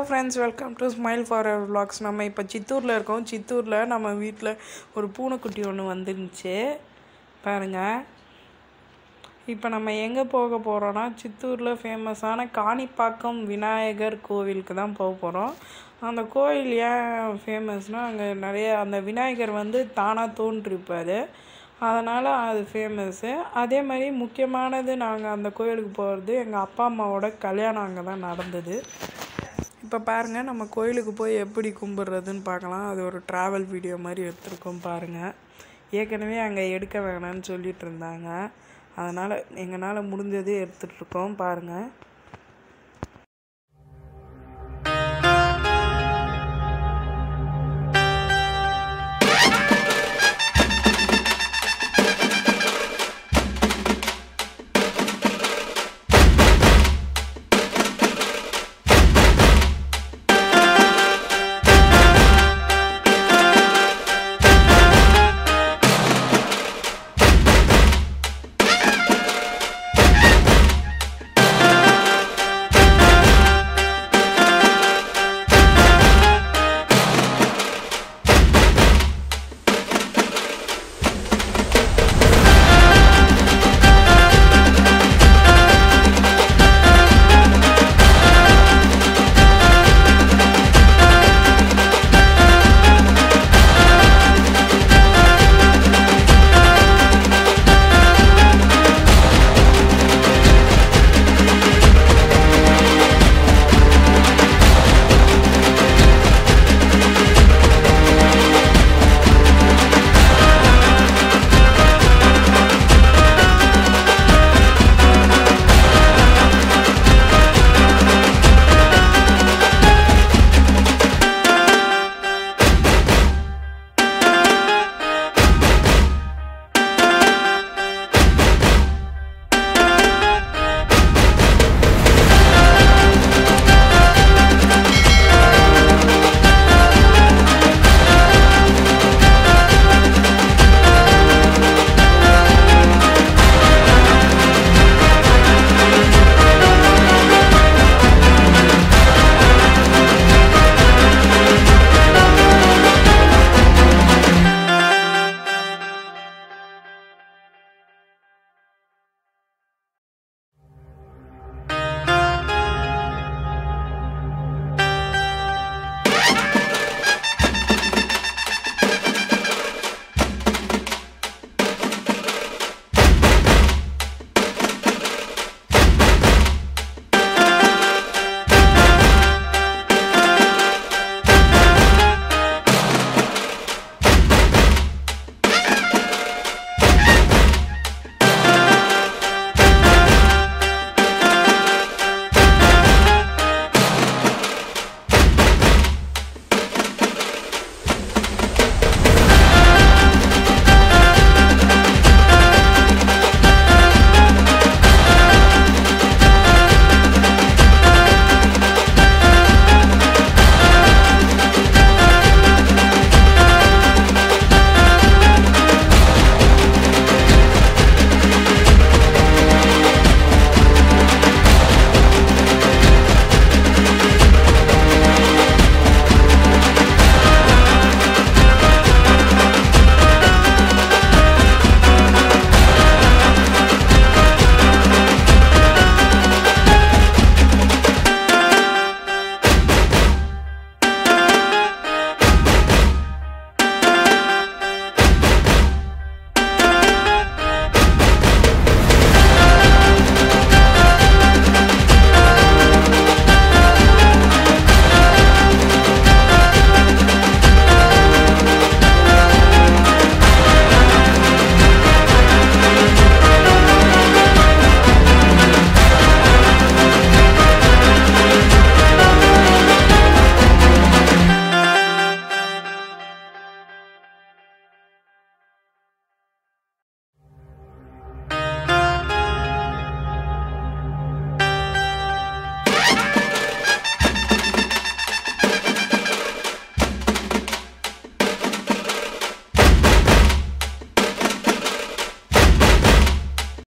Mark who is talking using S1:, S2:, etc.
S1: friends welcome to smile for vlogs நம்ம இப்போ சித்தூரில் இருக்கோம் சித்தூரில் நம்ம வீட்டில் ஒரு பூனைக்குட்டி ஒன்று வந்துருந்துச்சு பாருங்கள் இப்போ நம்ம எங்கே போக போகிறோன்னா சித்தூரில் ஃபேமஸான காணிப்பாக்கம் விநாயகர் கோவிலுக்கு தான் போக போகிறோம் அந்த கோயில் ஏன் ஃபேமஸ்னால் அங்கே நிறைய அந்த விநாயகர் வந்து தானாக தோன்றிருப்பார் அதனால் அது ஃபேமஸ்ஸு அதே மாதிரி முக்கியமானது நாங்கள் அந்த கோயிலுக்கு போகிறது எங்கள் அப்பா அம்மாவோட கல்யாணம் அங்கே தான் நடந்தது இப்போ பாருங்கள் நம்ம கோயிலுக்கு போய் எப்படி கும்பிட்றதுன்னு பார்க்கலாம் அது ஒரு ட்ராவல் வீடியோ மாதிரி எடுத்திருக்கோம் பாருங்கள் ஏற்கனவே அங்கே எடுக்க வேணாம்னு சொல்லிட்டு இருந்தாங்க அதனால் எங்களால் முடிஞ்சதே எடுத்துகிட்ருக்கோம் பாருங்கள்